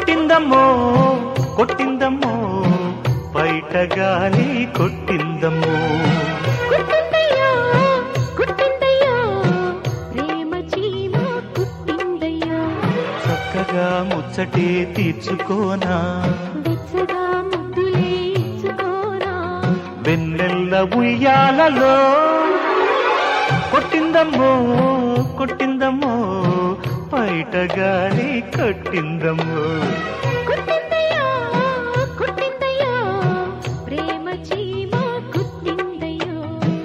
కొట్టిందమ్మో కొట్టిందమ్మో బయట గాలి కొట్టిందమ్మో కుట్టిందయ్యో కుట్టిందయ్యో ప్రేమ చీమ కుట్టిందయ్యో చక్కగా ముచ్చటే తీర్చుకోనా వెచ్చగా ముద్దులే ఇచ్చుకోరా వెన్నెల్ల ఉయ్యాలలో కొట్టిందమ్మో కొట్టిందమ్మో బయట గాలి కొట్టిందమ్మో కుట్టిందయ్యో కుట్టిందయ్యో ప్రేమ చీమ కుట్టిందయ్యో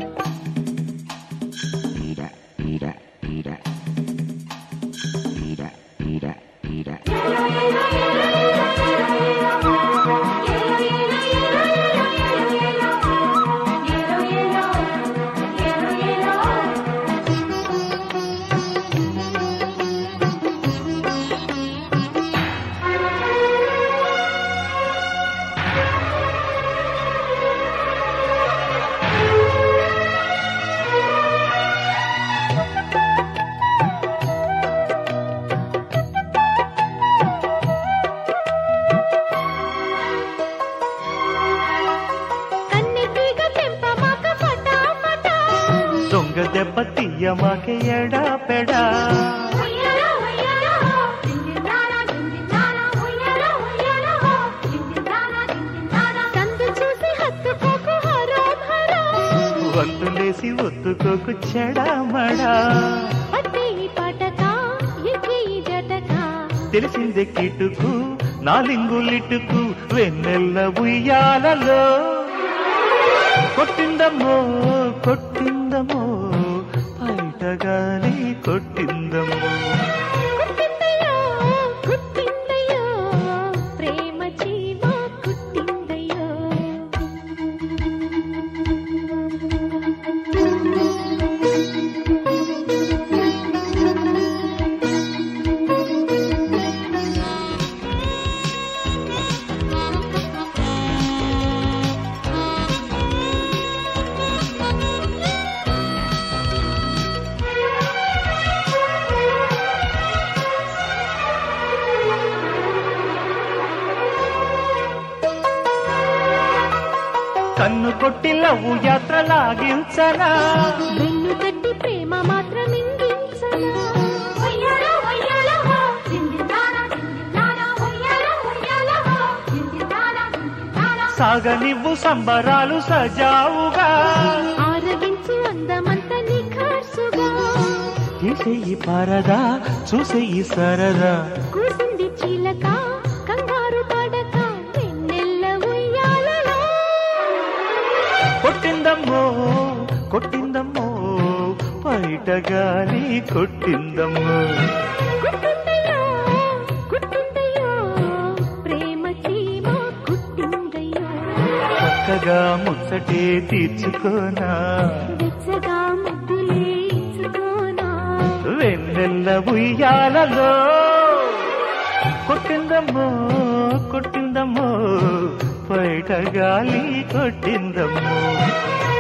కన్నెతీగ తెంపమాక ఫటాఫటా దొంగ దెబ్బ తీయమాకే ఎడా పెడా ఉయ్యాల ఉయ్యాల దిందిందాన దిందిందాన ఉయ్యాల ఉయ్యాల దిందిందాన దిందిందాన సందు చూసి హత్తుకోకు హరాం హరాం వంతులేసి ఒత్తుకోకు చెడామడా పట్టే ఈ పటక ఎక్కే ఈ జటక తెలిసిందే కిటుకు నాలింగులిటుకు వెన్నెల్ల ఉయ్యాలలో కొట్టిందమ్మో కొట్టిందమ్మో బయట గాలి కొట్టిందమ్మో కుట్టిందయ్యో కుట్టిందయ్యో ప్రేమ చీమ కుట్టిందయ్యో కన్ను కొట్టి లవ్వు యాత్ర లాగించనా వెన్ను తట్టి ప్రేమ మాత్రం ఇంగించనా ఉయ్యాల ఉయ్యాల హో దిందిందాన దిందిందాన ఉయ్యాల ఉయ్యాల హో దిందిందాన దిందిందాన సాగనివ్వు సంబరాలు సజావుగా ఆరగించు అందమంత నిఖార్సుగా తీసేయి పరదా చూసేయి సరదా కూసింది చీలక కంగారు పడక వెన్నెల్ల ఉయ్యాలలో కొట్టిందమ్మో కొట్టిందమ్మో బయట గాలి కొట్టిందమ్మో కుట్టిందయ్యో కుట్టిందయ్యో ప్రేమ చీమ కుట్టిందయ్యో చక్కగా ముచ్చటే తీర్చుకోనా వెచ్చగా ముద్దులే ఇచ్చుకోనా వెన్నెల్ల ఉయ్యాలలో కొట్టిందమ్మో కొట్టిందమ్మో బయట గాలి కొట్టిందమ్మో